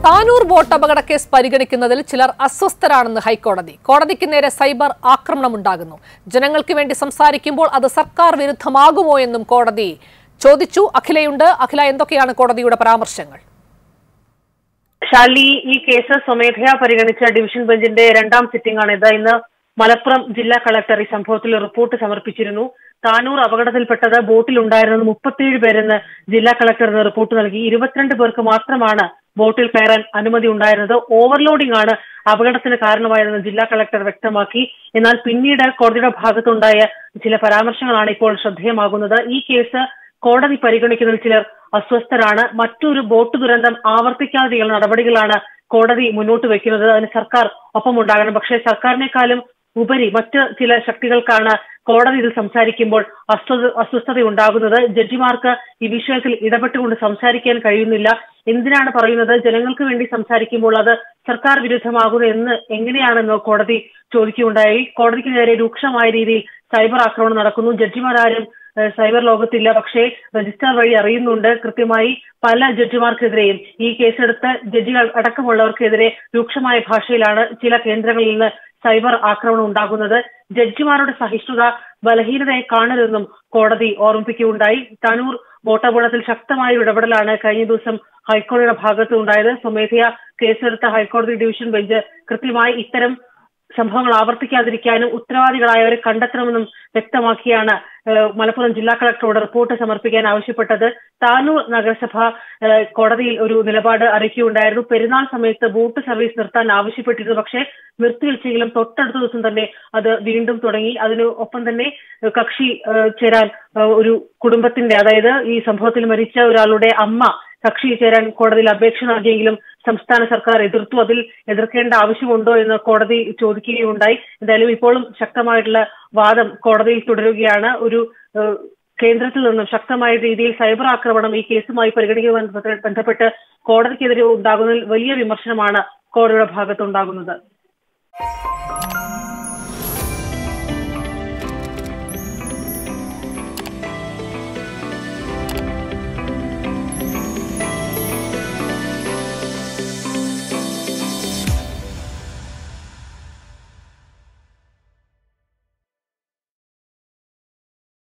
Tanur boat അപകട case പരിഗണിക്കുന്നതിൽ ചിലർ അസ്വസ്ഥരാണെന്ന് ഹൈക്കോടതി കോടതിക്ക് നേരെ സൈബർ ആക്രമണമുണ്ടാകുന്നു ജനങ്ങൾക്ക് വേണ്ടി സംസാരിക്കുമ്പോൾ അത് സർക്കാർ വിരുദ്ധമാകുമോ എന്നും കോടതി ചോദിച്ചു അഖിലയുണ്ട് അഖില എന്തൊക്കെയാണ് കോടതിയുടെ പരാമർശങ്ങൾ ഷാലി ഈ കേസ് സ്വമേധയാ പരിഗണിച്ച ഡിവിഷൻ ബെഞ്ചിന്റെ രണ്ടാം സിറ്റിംഗ് ആണ് ഇത് ഇന്ന് മലപ്പുറം ജില്ലാ കളക്ടർ ഈ സംഭവത്തിൽ റിപ്പോർട്ട് സമർപ്പിച്ചിരുന്നു താനൂർ അപകടത്തിൽപ്പെട്ടത് ബോട്ടിൽ ഉണ്ടായിരുന്നത് മുപ്പത്തിയേഴ് പേരെന്ന് ജില്ലാ കളക്ടറിന് റിപ്പോർട്ട് നൽകി ഇരുപത്തിരണ്ട് പേർക്ക് മാത്രമാണ് ബോട്ടിൽ കയറാൻ അനുമതി ഉണ്ടായിരുന്നത് ഓവർലോഡിംഗ് ആണ് അപകടത്തിന് കാരണമായതെന്ന് ജില്ലാ കളക്ടർ വ്യക്തമാക്കി എന്നാൽ പിന്നീട് കോടതിയുടെ ഭാഗത്തുണ്ടായ ചില പരാമർശങ്ങളാണ് ഇപ്പോൾ ശ്രദ്ധേയമാകുന്നത് ഈ കേസ് കോടതി പരിഗണിക്കുന്നതിൽ ചിലർ അസ്വസ്ഥരാണ് മറ്റൊരു ബോട്ട് ദുരന്തം ആവർത്തിക്കാതെയുള്ള നടപടികളാണ് കോടതി മുന്നോട്ട് വെക്കുന്നത് അതിന് സർക്കാർ ഒപ്പമുണ്ടാകണം പക്ഷേ സർക്കാരിനേക്കാളും ഉപരി മറ്റ് ചില ശക്തികൾക്കാണ് കോടതി ഇതിൽ സംസാരിക്കുമ്പോൾ അസ്വസ്ഥ അസ്വസ്ഥത ഉണ്ടാകുന്നത് ജഡ്ജിമാർക്ക് ഈ വിഷയത്തിൽ ഇടപെട്ടുകൊണ്ട് സംസാരിക്കാൻ കഴിയുന്നില്ല എന്തിനാണ് പറയുന്നത് ജനങ്ങൾക്ക് വേണ്ടി സംസാരിക്കുമ്പോൾ അത് സർക്കാർ വിരുദ്ധമാകുന്നു എന്ന് എങ്ങനെയാണെന്ന് കോടതി ചോദിക്കുകയുണ്ടായി കോടതിക്ക് നേരെ രൂക്ഷമായ രീതിയിൽ സൈബർ ആക്രമണം നടക്കുന്നു ജഡ്ജിമാരാരും ഏഹ് സൈബർ ലോകത്തില്ല പക്ഷേ രജിസ്ട്രാർ വഴി അറിയുന്നുണ്ട് കൃത്യമായി പല ജഡ്ജിമാർക്കെതിരെയും ഈ കേസെടുത്ത ജഡ്ജികൾ അടക്കമുള്ളവർക്കെതിരെ രൂക്ഷമായ ഭാഷയിലാണ് ചില കേന്ദ്രങ്ങളിൽ നിന്ന് സൈബർ ആക്രമണം ഉണ്ടാകുന്നത് ജഡ്ജിമാരുടെ സഹിഷ്ണുത ബലഹീനതയെ കാണരുതെന്നും കോടതി ഓർമ്മിപ്പിക്കുകയുണ്ടായി തനൂർ ബോട്ടപകടത്തിൽ ശക്തമായ ഒരു ഇടപെടലാണ് കഴിഞ്ഞ ദിവസം ഹൈക്കോടതിയുടെ ഭാഗത്ത് ഉണ്ടായത് സ്വമേധയാ കേസെടുത്ത ഹൈക്കോടതി ഡിവിഷൻ ബെഞ്ച് കൃത്യമായി ഇത്തരം സംഭവങ്ങൾ ആവർത്തിക്കാതിരിക്കാനും ഉത്തരവാദികളായവരെ കണ്ടെത്തണമെന്നും വ്യക്തമാക്കിയാണ് ഏഹ്, മലപ്പുറം ജില്ലാ കളക്ടറോട് റിപ്പോർട്ട് സമർപ്പിക്കാൻ ആവശ്യപ്പെട്ടത് താനൂർ നഗരസഭ ഏഹ്, കോടതിയിൽ ഒരു നിലപാട് അറിയിക്കുകയുണ്ടായിരുന്നു പെരുന്നാൾ സമയത്ത് ബോട്ട് സർവീസ് നിർത്താൻ ആവശ്യപ്പെട്ടിരുന്നു പക്ഷേ നിർത്തിവെച്ചെങ്കിലും തൊട്ടടുത്ത ദിവസം തന്നെ അത് വീണ്ടും തുടങ്ങി അതിന് ഒപ്പം തന്നെ ഏഹ്, കക്ഷി ഏഹ്, ചേരാൻ ഏഹ്, ഒരു കുടുംബത്തിന്റെ അതായത് ഈ സംഭവത്തിൽ മരിച്ച ഒരാളുടെ അമ്മ കക്ഷി ചേരാൻ കോടതിയിൽ അപേക്ഷ നൽകിയെങ്കിലും സംസ്ഥാന സർക്കാർ എതിർത്തു അതിൽ എതിർക്കേണ്ട ആവശ്യമുണ്ടോ എന്ന് കോടതി ചോദിക്കുകയുണ്ടായി എന്തായാലും ഇപ്പോഴും ശക്തമായിട്ടുള്ള വാദം കോടതിയിൽ തുടരുകയാണ് ഒരു ഏഹ്, കേന്ദ്രത്തിൽ നിന്നും ശക്തമായ രീതിയിൽ സൈബർ ആക്രമണം ഈ കേസുമായി പരിഗണിക്കുവാൻ ബന്ധപ്പെട്ട് കോടതിക്കെതിരെ ഉണ്ടാകുന്നതിൽ വലിയ വിമർശനമാണ് കോടതിയുടെ ഭാഗത്തുണ്ടാകുന്നത്